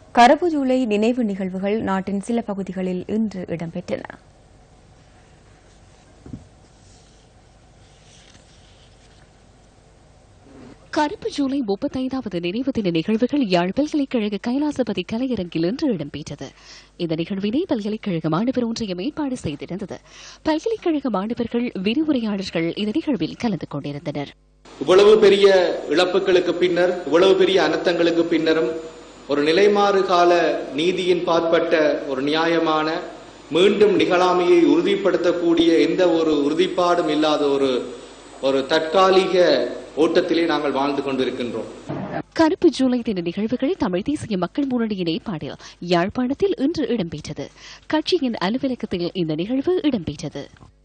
கருப்பு ஜூலை நினைவு நிகழ்வுகள் நாட்டின் சில பகுதிகளில் இன்று இடம்பெற்றன கருப்பு ஜூலை முப்பத்தைந்தாவது நினைவு தின நிகழ்வுகள் யாழ் பல்கலைக்கழக கைலாசபதி கலையரங்கில் இன்று இடம்பெற்றது இந்த நிகழ்வினை பல்கலைக்கழக மாணவர் ஒன்றியம் ஏற்பாடு செய்திருந்தது பல்கலைக்கழக மாணவர்கள் விரிவுரையாளர்கள் இந்த நிகழ்வில் கலந்து கொண்டிருந்தனர் இவ்வளவு பெரிய இழப்புகளுக்கு பின்னர் இவ்வளவு பெரிய அனர்த்தங்களுக்கு பின்னரும் ஒரு நிலைமாறு கால நீதியின் பாற்பட்ட ஒரு நியாயமான மீண்டும் நிகழாமையை உறுதிப்படுத்தக்கூடிய எந்த ஒரு உறுதிப்பாடும் இல்லாத ஒரு ஒரு தற்காலிக ஓட்டத்திலே நாங்கள் வாழ்ந்து கொண்டிருக்கின்றோம் கருப்பு ஜூலை தின நிகழ்வுகள் தமிழ் தேசிய மக்கள் முன்னணியின் ஏற்பாடில் யாழ்ப்பாணத்தில் இன்று இடம்பெற்றது கட்சியின் அலுவலகத்தில் இந்த நிகழ்வு இடம்பெற்றது